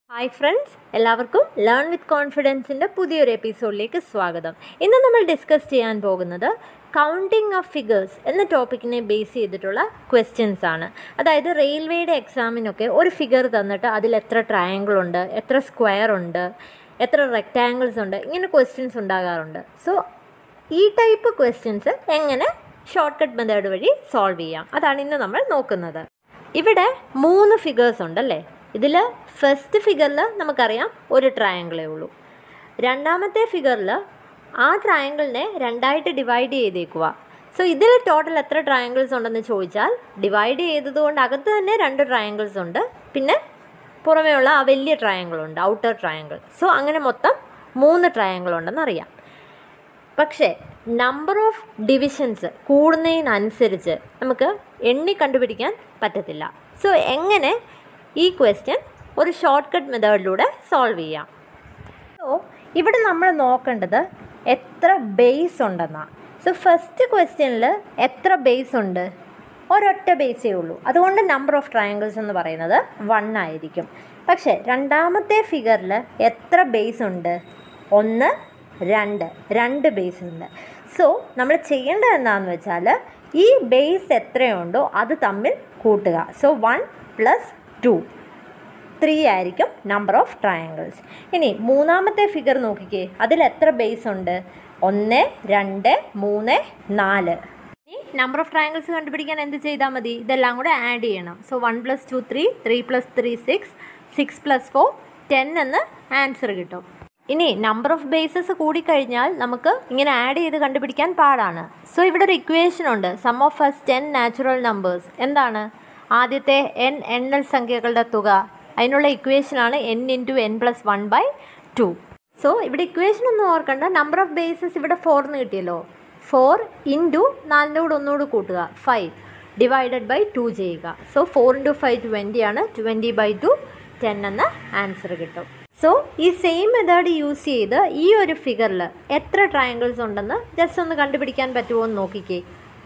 hi friends എല്ലാവർക്കും learn with കോൺഫിഡൻസിൻ്റെ പുതിയൊരു എപ്പിസോഡിലേക്ക് സ്വാഗതം ഇന്ന് നമ്മൾ ഡിസ്കസ് ചെയ്യാൻ പോകുന്നത് കൗണ്ടിങ് ഓഫ് ഫിഗേഴ്സ് എന്ന ടോപ്പിക്കിനെ ബേസ് ചെയ്തിട്ടുള്ള ക്വസ്റ്റ്യൻസ് ആണ് അതായത് റെയിൽവേയുടെ എക്സാമിനൊക്കെ ഒരു ഫിഗർ തന്നിട്ട് അതിൽ എത്ര ട്രയാങ്കിൾ ഉണ്ട് എത്ര സ്ക്വയർ ഉണ്ട് എത്ര റെക്റ്റാങ്കിൾസ് ഉണ്ട് ഇങ്ങനെ ക്വസ്റ്റ്യൻസ് ഉണ്ടാകാറുണ്ട് സോ ഈ ടൈപ്പ് ക്വസ്റ്റ്യൻസ് എങ്ങനെ ഷോർട്ട് കട്ട് മെത്തേഡ് വഴി സോൾവ് ചെയ്യാം അതാണ് ഇന്ന് നമ്മൾ നോക്കുന്നത് ഇവിടെ മൂന്ന് ഫിഗേഴ്സ് ഉണ്ടല്ലേ ഇതിൽ ഫസ്റ്റ് ഫിഗറിൽ നമുക്കറിയാം ഒരു ട്രയാങ്കിളേ ഉള്ളൂ രണ്ടാമത്തെ ഫിഗറിൽ ആ ട്രയാങ്കിളിനെ രണ്ടായിട്ട് ഡിവൈഡ് ചെയ്തേക്കുക സോ ഇതിൽ ടോട്ടൽ എത്ര ട്രയാങ്കിൾസ് ഉണ്ടെന്ന് ചോദിച്ചാൽ ഡിവൈഡ് ചെയ്തതുകൊണ്ട് അകത്ത് തന്നെ രണ്ട് ട്രയാങ്കിൾസ് ഉണ്ട് പിന്നെ പുറമേയുള്ള ആ വലിയ ട്രയാങ്കിൾ ഉണ്ട് ഔട്ടർ ട്രയാങ്കിൾ സോ അങ്ങനെ മൊത്തം മൂന്ന് ട്രയാങ്കിൾ ഉണ്ടെന്ന് അറിയാം പക്ഷേ നമ്പർ ഓഫ് ഡിവിഷൻസ് കൂടുന്നതിനനുസരിച്ച് നമുക്ക് എണ്ണി കണ്ടുപിടിക്കാൻ പറ്റത്തില്ല സോ എങ്ങനെ ഈ ക്വസ്റ്റ്യൻ ഒരു ഷോർട്ട് കട്ട് മെത്തേഡിലൂടെ സോൾവ് ചെയ്യാം സോ ഇവിടെ നമ്മൾ നോക്കേണ്ടത് എത്ര ബേസ് ഉണ്ടെന്നാണ് സോ ഫസ്റ്റ് ക്വസ്റ്റ്യനിൽ എത്ര ബേസ് ഉണ്ട് ഒരൊറ്റ ബേസേ ഉള്ളൂ അതുകൊണ്ട് നമ്പർ ഓഫ് ട്രയാങ്കിൾസ് എന്ന് പറയുന്നത് വൺ ആയിരിക്കും പക്ഷേ രണ്ടാമത്തെ ഫിഗറിൽ എത്ര ബേസ് ഉണ്ട് ഒന്ന് രണ്ട് രണ്ട് ബേസ് ഉണ്ട് സോ നമ്മൾ ചെയ്യേണ്ടത് എന്താണെന്ന് വെച്ചാൽ ഈ ബേസ് എത്രയുണ്ടോ അത് തമ്മിൽ കൂട്ടുക so one plus two three ആയിരിക്കും നമ്പർ ഓഫ് ട്രയാങ്കിൾസ് ഇനി മൂന്നാമത്തെ ഫിഗർ നോക്കിക്കേ അതിൽ എത്ര ബേസ് ഉണ്ട് ഒന്ന് രണ്ട് മൂന്ന് നാല് ഇനി നമ്പർ ഓഫ് ട്രയാങ്കിൾസ് കണ്ടുപിടിക്കാൻ എന്ത് ചെയ്താൽ മതി ഇതെല്ലാം കൂടെ ആഡ് ചെയ്യണം so one plus two three three plus three six six plus four ten എന്ന് ആൻസർ കിട്ടും ഇനി നമ്പർ ഓഫ് ബേസസ് കൂടിക്കഴിഞ്ഞാൽ നമുക്ക് ഇങ്ങനെ ആഡ് ചെയ്ത് കണ്ടുപിടിക്കാൻ പാടാണ് സോ ഇവിടെ ഒരു ഇക്വേഷൻ ഉണ്ട് sum of first ten natural numbers എന്താണ് ആദ്യത്തെ എൻ എണ്ണൽ സംഖ്യകളുടെ തുക അതിനുള്ള ഇക്വേഷനാണ് n into n plus one by two so ഇവിടെ ഇക്വേഷൻ ഒന്നും ഓർക്കണ്ട നമ്പർ ഓഫ് ബേസസ് ഇവിടെ ഫോർ എന്ന് കിട്ടിയല്ലോ ഫോർ ഇൻറ്റു നാലിൻ്റെ കൂടെ ഒന്നുകൂടി കൂട്ടുക ഫൈവ് ഡിവൈഡഡ് ബൈ ടു ചെയ്യുക so four into five twenty ആണ് ട്വൻറ്റി ബൈ ടു ടെൻ എന്ന ആൻസർ കിട്ടും സോ ഈ സെയിം മെത്തേഡ് യൂസ് ചെയ്ത് ഈ ഒരു ഫിഗറിൽ എത്ര ട്രയാങ്കിൾസ് ഉണ്ടെന്ന് ജസ്റ്റ് ഒന്ന് കണ്ടുപിടിക്കാൻ പറ്റുമോ എന്ന് നോക്കിക്കേ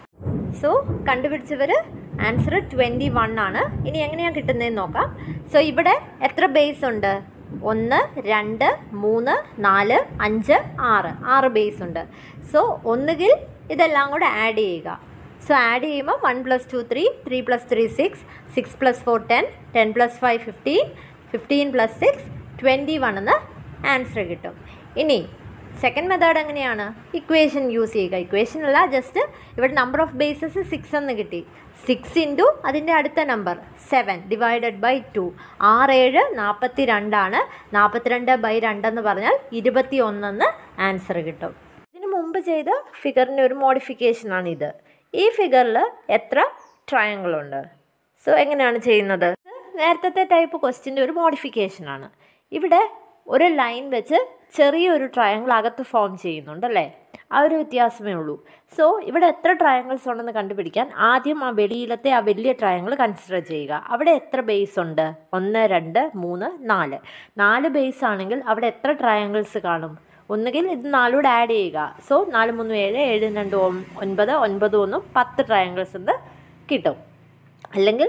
സോ കണ്ടുപിടിച്ചവർ ആൻസർ ട്വൻറ്റി വൺ ആണ് ഇനി എങ്ങനെയാണ് കിട്ടുന്നതെന്ന് നോക്കാം സോ ഇവിടെ എത്ര ബേസ് ഉണ്ട് ഒന്ന് രണ്ട് മൂന്ന് നാല് അഞ്ച് ആറ് ആറ് ബേസ് ഉണ്ട് സോ ഒന്നുകിൽ ഇതെല്ലാം കൂടെ ആഡ് ചെയ്യുക സോ ആഡ് ചെയ്യുമ്പോൾ one plus two three three plus three six six plus four ten ten plus five fifteen fifteen plus six twenty one എന്ന് ആൻസർ കിട്ടും ഇനി സെക്കൻഡ് മെത്തേഡ് എങ്ങനെയാണ് ഇക്വേഷൻ യൂസ് ചെയ്യുക ഇക്വേഷൻ അല്ല ജസ്റ്റ് ഇവിടെ number of bases six എന്ന് കിട്ടി six into അതിൻ്റെ അടുത്ത number seven divided by two ആറ് ഏഴ് നാൽപ്പത്തി രണ്ടാണ് നാൽപ്പത്തിരണ്ട് ബൈ രണ്ടെന്ന് പറഞ്ഞാൽ ഇരുപത്തി ഒന്നെന്ന് ആൻസർ കിട്ടും ഇതിനു മുമ്പ് ചെയ്ത ഫിഗറിൻ്റെ ഒരു മോഡിഫിക്കേഷനാണ് ഇത് ഈ ഫിഗറിൽ എത്ര ട്രയാങ്കിൾ ഉണ്ട് സോ എങ്ങനെയാണ് ചെയ്യുന്നത് നേരത്തെ ടൈപ്പ് ക്വസ്റ്റിൻ്റെ ഒരു മോഡിഫിക്കേഷനാണ് ഇവിടെ ഒരു ലൈൻ വെച്ച് ചെറിയൊരു ട്രയാങ്കിൾ അകത്ത് ഫോം ചെയ്യുന്നുണ്ടല്ലേ ആ ഒരു വ്യത്യാസമേ ഉള്ളൂ സോ ഇവിടെ എത്ര ട്രയാങ്കിൾസ് ഉണ്ടെന്ന് കണ്ടുപിടിക്കാൻ ആദ്യം ആ വെളിയിലത്തെ ആ വലിയ ട്രയാങ്കിൾ കൺസിഡർ ചെയ്യുക അവിടെ എത്ര ബേസ് ഉണ്ട് ഒന്ന് രണ്ട് മൂന്ന് നാല് നാല് ബേസ് ആണെങ്കിൽ അവിടെ എത്ര ട്രയാങ്കിൾസ് കാണും ഒന്നുകിൽ ഇത് നാലൂടെ ആഡ് ചെയ്യുക സോ നാല് മൂന്ന് ഏഴ് ഏഴ് രണ്ട് ഒൻപത് ഒൻപത് ഒന്നും പത്ത് ട്രയാങ്കിൾസ് എന്ന് കിട്ടും അല്ലെങ്കിൽ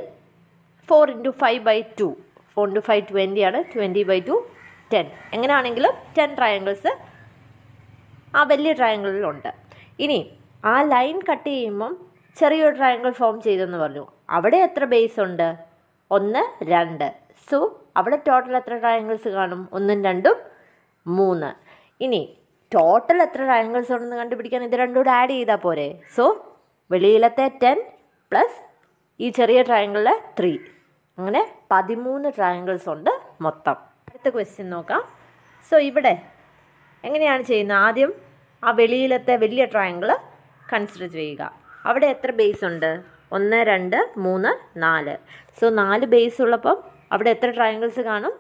four into five by two four into five twenty ആണ് ട്വൻറ്റി ബൈ ടു ടെൻ എങ്ങനെയാണെങ്കിലും ടെൻ ട്രയാങ്കിൾസ് ആ വലിയ ട്രയാങ്കിളിലുണ്ട് ഇനി ആ ലൈൻ കട്ട് ചെയ്യുമ്പം ചെറിയൊരു ട്രയാങ്കിൾ ഫോം ചെയ്തെന്ന് പറഞ്ഞു അവിടെ എത്ര ബേസ് ഉണ്ട് ഒന്ന് രണ്ട് സോ അവിടെ ടോട്ടൽ എത്ര ട്രയാങ്കിൾസ് കാണും ഒന്നും രണ്ടും മൂന്ന് ഇനി ടോട്ടൽ എത്ര ട്രയാങ്കിൾസ് ഉണ്ടെന്ന് കണ്ടുപിടിക്കാൻ ഇത് രണ്ടും കൂടെ ആഡ് ചെയ്താൽ പോരെ സോ വെളിയിലത്തെ ടെൻ പ്ലസ് ഈ ചെറിയ ട്രയാങ്കിളിലെ ത്രീ അങ്ങനെ പതിമൂന്ന് ട്രയാങ്കിൾസ് ഉണ്ട് മൊത്തം അടുത്ത ക്വസ്റ്റ്യൻ നോക്കാം സോ ഇവിടെ എങ്ങനെയാണ് ചെയ്യുന്നത് ആദ്യം ആ വെളിയിലത്തെ വലിയ ട്രയാങ്കിൾ കൺസിഡർ ചെയ്യുക അവിടെ എത്ര ബേസ് ഉണ്ട് ഒന്ന് രണ്ട് മൂന്ന് നാല് സോ നാല് ബേസ് ഉള്ളപ്പം അവിടെ എത്ര ട്രയാങ്കിൾസ് കാണും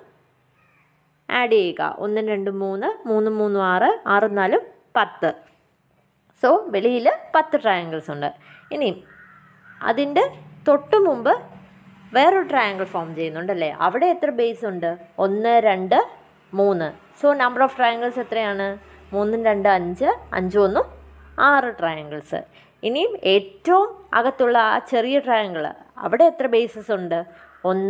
ആഡ് ചെയ്യുക ഒന്നും രണ്ടും മൂന്ന് മൂന്നും മൂന്നും ആറ് ആറും നാലും പത്ത് സോ വെളിയിൽ പത്ത് ട്രയാങ്കിൾസ് ഉണ്ട് ഇനി അതിൻ്റെ തൊട്ട് മുമ്പ് വേറൊരു ട്രയാങ്കിൾ ഫോം ചെയ്യുന്നുണ്ടല്ലേ അവിടെ എത്ര ബേസ് ഉണ്ട് ഒന്ന് രണ്ട് മൂന്ന് സോ നമ്പർ ഓഫ് ട്രയാങ്കിൾസ് എത്രയാണ് മൂന്നും രണ്ട് അഞ്ച് അഞ്ചും ഒന്നും ആറ് ട്രയാങ്കിൾസ് ഇനിയും ഏറ്റവും അകത്തുള്ള ആ ചെറിയ ട്രയാങ്കിൾ അവിടെ എത്ര ബേസസ് ഉണ്ട് ഒന്ന്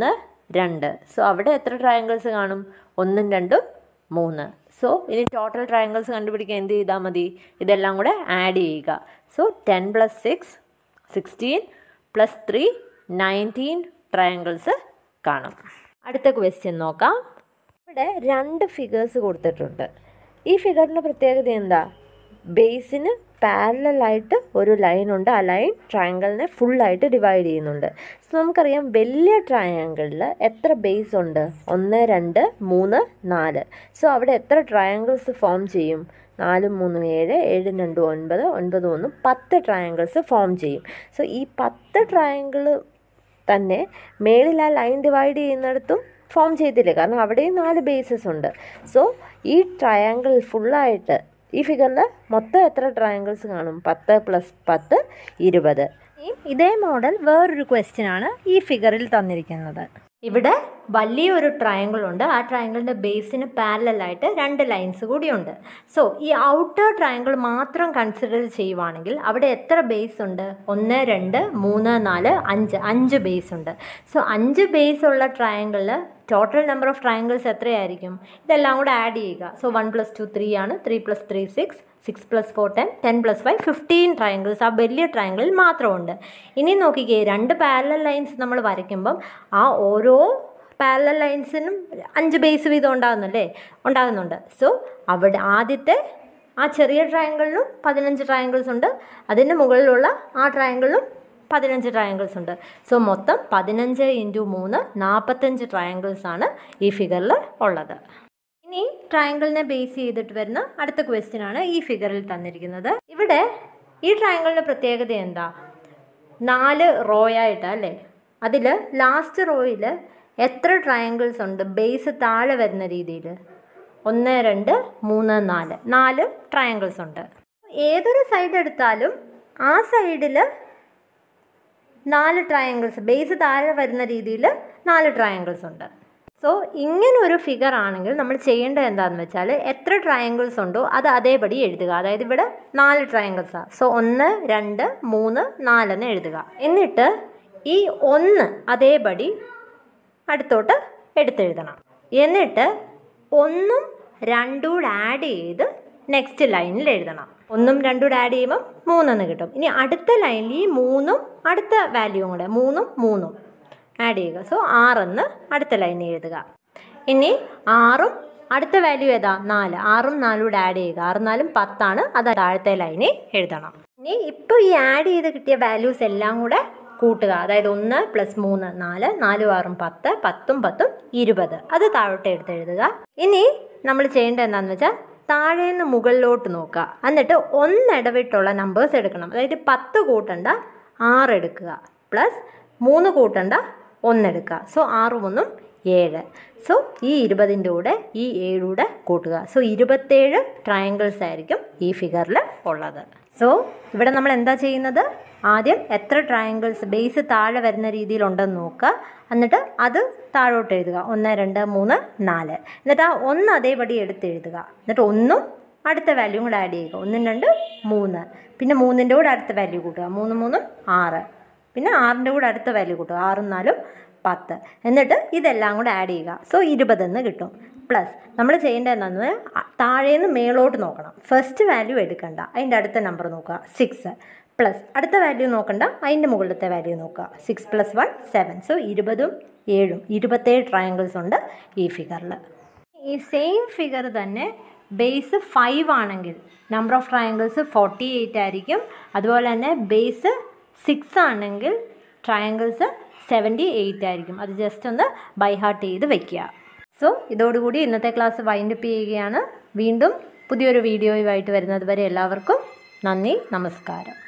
രണ്ട് സോ അവിടെ എത്ര ട്രയാങ്കിൾസ് കാണും ഒന്നും രണ്ടും മൂന്ന് സോ ഇനി ടോട്ടൽ ട്രയാങ്കിൾസ് കണ്ടുപിടിക്കാൻ എന്ത് ചെയ്താൽ മതി ഇതെല്ലാം കൂടെ ആഡ് ചെയ്യുക so ten plus six sixteen plus three nineteen triangles കാണും അടുത്ത ക്വസ്റ്റ്യൻ നോക്കാം ഇവിടെ രണ്ട് ഫിഗേഴ്സ് കൊടുത്തിട്ടുണ്ട് ഈ ഫിഗറിൻ്റെ പ്രത്യേകത എന്താ ബേസിന് പാരലായിട്ട് ഒരു ലൈൻ ഉണ്ട് ആ ലൈൻ ട്രയാങ്കിളിനെ ഫുള്ളായിട്ട് ഡിവൈഡ് ചെയ്യുന്നുണ്ട് സോ നമുക്കറിയാം വലിയ ട്രയാങ്കിളിൽ എത്ര ബേസ് ഉണ്ട് ഒന്ന് രണ്ട് മൂന്ന് നാല് സോ അവിടെ എത്ര ട്രയാങ്കിൾസ് ഫോം ചെയ്യും നാലും മൂന്നും ഏഴ് ഏഴും രണ്ടും ഒൻപത് ഒൻപത് ഒന്നും പത്ത് ട്രയാങ്കിൾസ് ഫോം ചെയ്യും സോ ഈ പത്ത് ട്രയാങ്കിൾ തന്നെ മേളിൽ ആ ലൈൻ ഡിവൈഡ് ചെയ്യുന്നിടത്തും ഫോം ചെയ്തില്ല കാരണം അവിടെയും നാല് ബേസസ് ഉണ്ട് സോ ഈ ട്രയാങ്കിൾ ഫുള്ളായിട്ട് ഈ ഫിഗറിൽ മൊത്തം എത്ര ട്രയാങ്കിൾസ് കാണും പത്ത് പ്ലസ് പത്ത് ഇരുപത് ഇതേ മോഡൽ വേറൊരു ക്വസ്റ്റ്യൻ ആണ് ഈ ഫിഗറിൽ തന്നിരിക്കുന്നത് ഇവിടെ വലിയൊരു ട്രയാങ്കിൾ ഉണ്ട് ആ ട്രയാങ്കിളിൻ്റെ ബേസിന് പാരലായിട്ട് രണ്ട് ലൈൻസ് കൂടിയുണ്ട് സോ ഈ ഔട്ടർ ട്രയാങ്കിൾ മാത്രം കൺസിഡർ ചെയ്യുവാണെങ്കിൽ അവിടെ എത്ര ബേസ് ഉണ്ട് ഒന്ന് രണ്ട് മൂന്ന് നാല് അഞ്ച് അഞ്ച് ബേസ് ഉണ്ട് സോ അഞ്ച് ബേസ് ഉള്ള ട്രയാങ്കിളിൽ ടോട്ടൽ നമ്പർ ഓഫ് ട്രയാങ്കിൾസ് എത്രയായിരിക്കും ഇതെല്ലാം കൂടെ ആഡ് ചെയ്യുക so one plus two three ആണ് three plus three six six plus four ten ten plus five fifteen triangles ആ വലിയ ട്രയാങ്കിളിൽ മാത്രമുണ്ട് ഇനി നോക്കിക്കേ രണ്ട് പാരലൽ ലൈൻസ് നമ്മൾ വരയ്ക്കുമ്പം ആ ഓരോ പാരലൽ ലൈൻസിനും അഞ്ച് ബേസ് വീതം ഉണ്ടാകുന്നല്ലേ ഉണ്ടാകുന്നുണ്ട് സോ അവിടെ ആദ്യത്തെ ആ ചെറിയ ട്രയാങ്കിളിലും പതിനഞ്ച് ട്രയാങ്കിൾസ് ഉണ്ട് അതിന് മുകളിലുള്ള ആ ട്രയാങ്കിളിലും പതിനഞ്ച് ട്രയാങ്കിൾസ് ഉണ്ട് സോ മൊത്തം പതിനഞ്ച് ഇൻറ്റു മൂന്ന് നാൽപ്പത്തഞ്ച് ട്രയാങ്കിൾസ് ആണ് ഈ ഫിഗറിൽ ഉള്ളത് ഇനി ട്രയാങ്കിളിനെ ബേസ് ചെയ്തിട്ട് വരുന്ന അടുത്ത ക്വസ്റ്റ്യൻ ആണ് ഈ ഫിഗറിൽ തന്നിരിക്കുന്നത് ഇവിടെ ഈ ട്രയാങ്കിളിൻ്റെ പ്രത്യേകത എന്താ നാല് റോ ആയിട്ട് അല്ലേ അതിൽ ലാസ്റ്റ് റോയിൽ എത്ര ട്രയാങ്കിൾസ് ഉണ്ട് ബേസ് താഴെ വരുന്ന രീതിയിൽ ഒന്ന് രണ്ട് മൂന്ന് നാല് നാല് ട്രയാങ്കിൾസ് ഉണ്ട് ഏതൊരു സൈഡ് എടുത്താലും ആ സൈഡിൽ നാല് ട്രയാങ്കിൾസ് ബേസ് താഴെ വരുന്ന രീതിയിൽ നാല് ട്രയാങ്കിൾസ് ഉണ്ട് സോ ഇങ്ങനെ ഒരു ഫിഗർ ആണെങ്കിൽ നമ്മൾ ചെയ്യേണ്ടത് എന്താണെന്ന് വെച്ചാൽ എത്ര ട്രയാങ്കിൾസ് ഉണ്ടോ അത് അതേപടി എഴുതുക അതായത് ഇവിടെ നാല് ട്രയാങ്കിൾസാണ് സോ ഒന്ന് രണ്ട് മൂന്ന് നാലെന്ന് എഴുതുക എന്നിട്ട് ഈ ഒന്ന് അതേപടി അടുത്തോട്ട് എടുത്തെഴുതണം എന്നിട്ട് ഒന്നും രണ്ടും കൂടെ ആഡ് ചെയ്ത് നെക്സ്റ്റ് ലൈനിൽ എഴുതണം ഒന്നും രണ്ടും കൂടെ ആഡ് ചെയ്യുമ്പോൾ മൂന്നെന്ന് കിട്ടും ഇനി അടുത്ത ലൈനിൽ ഈ മൂന്നും അടുത്ത വാല്യൂവും കൂടെ മൂന്നും മൂന്നും ആഡ് ചെയ്യുക സോ ആറെന്ന് അടുത്ത ലൈനിൽ എഴുതുക ഇനി ആറും അടുത്ത വാല്യൂ ഏതാ നാല് ആറും നാലും കൂടെ ആഡ് ചെയ്യുക ആറും നാലും പത്താണ് അത് താഴത്തെ ലൈനിൽ എഴുതണം ഇനി ഇപ്പോൾ ഈ ആഡ് ചെയ്ത് കിട്ടിയ വാല്യൂസ് എല്ലാം കൂടെ കൂട്ടുക അതായത് ഒന്ന് പ്ലസ് മൂന്ന് നാല് നാലും ആറും പത്ത് പത്തും പത്തും ഇരുപത് അത് താഴോട്ട് എടുത്ത് എഴുതുക ഇനി നമ്മൾ ചെയ്യേണ്ടത് എന്താണെന്ന് വെച്ചാൽ താഴേന്ന് മുകളിലോട്ട് നോക്കുക എന്നിട്ട് ഒന്നിടവിട്ടുള്ള നമ്പേഴ്സ് എടുക്കണം അതായത് പത്ത് കൂട്ടണ്ട ആറ് എടുക്കുക പ്ലസ് മൂന്ന് കൂട്ടണ്ട ഒന്നെടുക്കുക സോ ആറും ഒന്നും ഏഴ് സോ ഈ ഇരുപതിൻ്റെ കൂടെ ഈ ഏഴൂടെ കൂട്ടുക സോ ഇരുപത്തേഴ് ട്രയാങ്കിൾസ് ആയിരിക്കും ഈ ഫിഗറിൽ ഉള്ളത് സോ ഇവിടെ നമ്മൾ എന്താ ചെയ്യുന്നത് ആദ്യം എത്ര ട്രയാങ്കിൾസ് ബേസ് താഴെ വരുന്ന രീതിയിലുണ്ടെന്ന് നോക്കുക എന്നിട്ട് അത് താഴോട്ട് എഴുതുക ഒന്ന് രണ്ട് മൂന്ന് നാല് എന്നിട്ട് ആ ഒന്ന് അതേപടി എടുത്ത് എഴുതുക എന്നിട്ട് ഒന്നും അടുത്ത വാല്യൂ കൂടെ ആഡ് ചെയ്യുക ഒന്നും രണ്ട് മൂന്ന് പിന്നെ മൂന്നിൻ്റെ കൂടെ അടുത്ത വാല്യൂ കൂട്ടുക മൂന്ന് മൂന്നും ആറ് പിന്നെ ആറിൻ്റെ കൂടെ അടുത്ത വാല്യൂ കൂട്ടുക ആറും നാലും പത്ത് എന്നിട്ട് ഇതെല്ലാം കൂടെ ആഡ് ചെയ്യുക സോ ഇരുപതെന്ന് കിട്ടും പ്ലസ് നമ്മൾ ചെയ്യേണ്ടത് എന്താണെന്ന് താഴേന്ന് മേളോട്ട് നോക്കണം ഫസ്റ്റ് വാല്യൂ എടുക്കണ്ട അതിൻ്റെ അടുത്ത നമ്പർ നോക്കുക സിക്സ് പ്ലസ് അടുത്ത വാല്യൂ നോക്കണ്ട അതിൻ്റെ മുകളിലത്തെ വാല്യൂ നോക്കുക six plus one seven so ഇരുപതും ഏഴും ഇരുപത്തേഴ് ട്രയാങ്കിൾസ് ഉണ്ട് ഈ ഫിഗറിൽ ഈ സെയിം ഫിഗർ തന്നെ ബേസ് ഫൈവ് ആണെങ്കിൽ number of triangles forty eight ആയിരിക്കും അതുപോലെ തന്നെ ബേസ് സിക്സ് ആണെങ്കിൽ ട്രയാങ്കിൾസ് സെവൻറ്റി എയ്റ്റ് ആയിരിക്കും അത് ജസ്റ്റ് ഒന്ന് ബൈ ഹാർട്ട് ചെയ്ത് വെക്കുക സോ ഇതോടുകൂടി ഇന്നത്തെ ക്ലാസ് വൈൻഡപ്പ് ചെയ്യുകയാണ് വീണ്ടും പുതിയൊരു വീഡിയോയുമായിട്ട് വരുന്നത് വരെ എല്ലാവർക്കും നന്ദി നമസ്കാരം